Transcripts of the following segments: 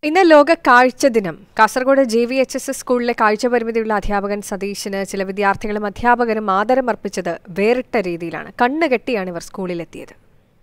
ഇന്ന് ലോക കാഴ്ച ദിനം Kasaragod J V H S S സ്കൂളിലെ കാഴ്ച പരിമിതിയുള്ള അധ്യാപകൻ സതീഷിന് ചില വിദ്യാർത്ഥികളും അധ്യാപകരും ആദരം അർപ്പിച്ചത് വേറിട്ട രീതിയിലാണ് കണ്ണ് കെട്ടിയാണ് ഇവർ സ്കൂളിലെത്തിയത്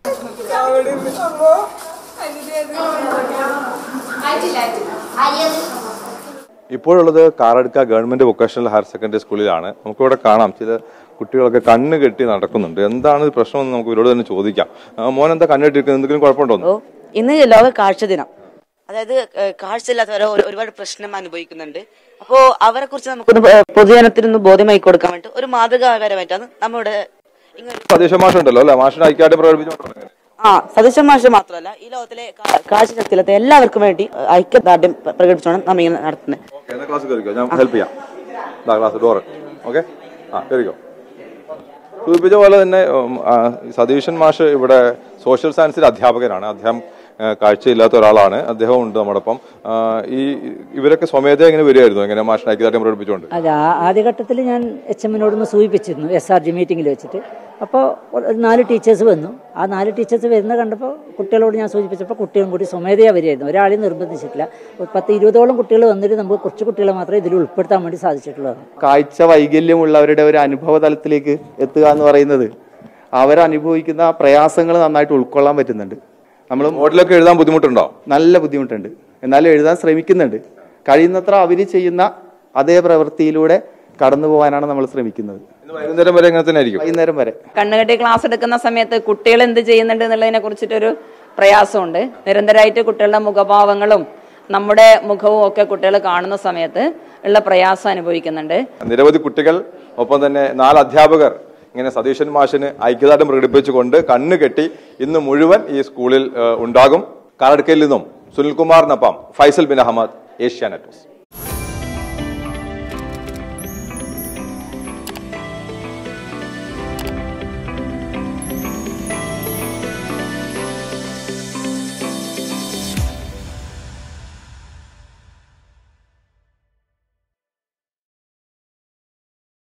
ഇപ്പോഴുള്ളത് Karadukka government vocational higher secondary സ്കൂളിലാണ് നമുക്കിവിടെ കാണാം ചില കുട്ടികളൊക്കെ കണ്ണ് കെട്ടി നടക്കുന്നുണ്ട് എന്താണ് ഇത് പ്രശ്നമെന്ന് നമുക്ക് ഇവരോട് തന്നെ ചോദിക്കാം ആ, മോൻ എന്താ കണ്ണ് കെട്ടിയിരിക്കുന്നത് എന്തെങ്കിലും കുഴപ്പമുണ്ടോ ഓ ഇന്ന് ലോക കാഴ്ച ദിനം അതായത് ഏഹ്, കാഴ്ചയില്ലാത്തവരെ ഒരു- ഒരുപാട് പ്രശ്നം അനുഭവിക്കുന്നുണ്ട് അപ്പോ അവരെ കുറിച്ച് നമുക്കൊന്ന് ഏഹ്, പൊതുജനത്തിനൊന്ന് ബോധ്യമായി കൊടുക്കാൻ വേണ്ടി ഒരു മാതൃകാപരമായിട്ടാണ് നമ്മുടെ ഇങ്ങനെ സതീശ മാഷ ഉണ്ടല്ലോ അല്ലെ മാഷിന് ഐക്യായിട്ട് പ്രകടിപ്പിച്ചു ആ സദസ്യ മാഷ മാത്രമല്ല ഈ ലോകത്തിലെ കാ- കാഴ്ച ശക്തിയില്ലാത്ത എല്ലാവർക്കും വേണ്ടി ഏഹ്, ഐക്യദാർഢ്യം പ്ര- പ്രകടിപ്പിച്ചാണ് നമ്മ ഇങ്ങനെ നടത്തുന്നത് ഓക്കെ എന്നാ ക്ലാസ് കയറിക്കോ ഞാൻ ഹെൽപ്പ് ചെയ്യാം ഇതാ ക്ലാസ് ഡോറ് ഓക്കെ ആ കയറിക്കോ സൂചിപ്പിച്ച പോലെ തന്നെ ഉം, ആ, സതീശൻ മാഷ് ഇവിടെ സോഷ്യൽ സയൻസിലെ അധ്യാപകനാണ് അദ്ദേഹം ആ, കാഴ്ചയില്ലാത്ത ഒരാളാണ് അദ്ദേഹം ഉണ്ട് നമ്മോടൊപ്പം ആ, ഈ ഇവരൊക്കെ സ്വമേധ എങ്ങനെ വരികയായിരുന്നു എങ്ങനെ മാഷിന് ഐക്യദാർഢ്യം പ്രകടിപ്പിച്ചുകൊണ്ട് അതെ ആ ആദ്യഘട്ടത്തിൽ ഞാൻ എച്ച് എമ്മിനോടൊന്ന് സൂചിപ്പിച്ചിരുന്നു എസ് ആർ ജി മീറ്റിംഗിൽ വെച്ചിട്ട് അപ്പോൾ ഒരു നാല് ടീച്ചേഴ്സ് വന്നു ആ നാല് ടീച്ചേഴ്സ് വരുന്ന കണ്ടപ്പോൾ കുട്ടികളോട് ഞാൻ സൂചിപ്പിച്ചപ്പോൾ കുട്ടികളും കൂടി സ്വമേധയാ വരികയായിരുന്നു ഒരാളെയും നിർബന്ധിച്ചിട്ടില്ല ഒരു പത്ത് ഇരുപതോളം കുട്ടികൾ വന്നിട്ട് നമുക്ക് കുറച്ച് കുട്ടികളെ മാത്രമേ ഇതിൽ ഉൾപ്പെടുത്താൻ വേണ്ടി സാധിച്ചിട്ടുള്ളൂ കാഴ്ച വൈകല്യമുള്ളവരുടെ ഒരു അനുഭവ തലത്തിലേക്ക് എത്തുക എന്ന് പറയുന്നത് അവരനുഭവിക്കുന്ന പ്രയാസങ്ങൾ നന്നായിട്ട് ഉൾക്കൊള്ളാൻ പറ്റുന്നുണ്ട് നമ്മൾ മോഡലൊക്കെ എഴുതാൻ ബുദ്ധിമുട്ടുണ്ടോ നല്ല ബുദ്ധിമുട്ടുണ്ട് എന്നാലും എഴുതാൻ ശ്രമിക്കുന്നുണ്ട് കഴിയുന്നത്ര അവർ ചെയ്യുന്ന അതേ പ്രവൃത്തിയിലൂടെ കടന്നു പോകാനാണ് നമ്മൾ ശ്രമിക്കുന്നത് ഇന്ന് വൈകുന്നേരം വരെ ഇങ്ങനെ തന്നെ ആയിരിക്കും വൈകുന്നേരം വരെ കണ്ണുകെട്ടി ക്ലാസ് എടുക്കുന്ന സമയത്ത് കുട്ടികൾ എന്ത് ചെയ്യുന്നുണ്ട് എന്നുള്ളതിനെ കുറിച്ചിട്ടൊരു പ്രയാസമുണ്ട് നിരന്തരമായിട്ട് കുട്ടികളുടെ മുഖഭാവങ്ങളും നമ്മുടെ മുഖവും ഒക്കെ കുട്ടികൾ കാണുന്ന സമയത്ത് ഉള്ള പ്രയാസം അനുഭവിക്കുന്നുണ്ട് നിരവധി കുട്ടികൾ ഒപ്പം തന്നെ നാല് അധ്യാപകർ ഇങ്ങനെ സതീശൻ മാഷിന് ഐക്യദാർഢ്യം പ്രകടിപ്പിച്ചുകൊണ്ട് കണ്ണ് കെട്ടി ഇന്ന് മുഴുവൻ ഈ സ്കൂളിൽ ഏഹ്, ഉണ്ടാകും കാറടുക്കയിൽ നിന്നും സുനിൽകുമാറിനൊപ്പം ഫൈസൽ ബിൻ അഹമ്മദ് ഏഷ്യാനെറ്റ് ന്യൂസ്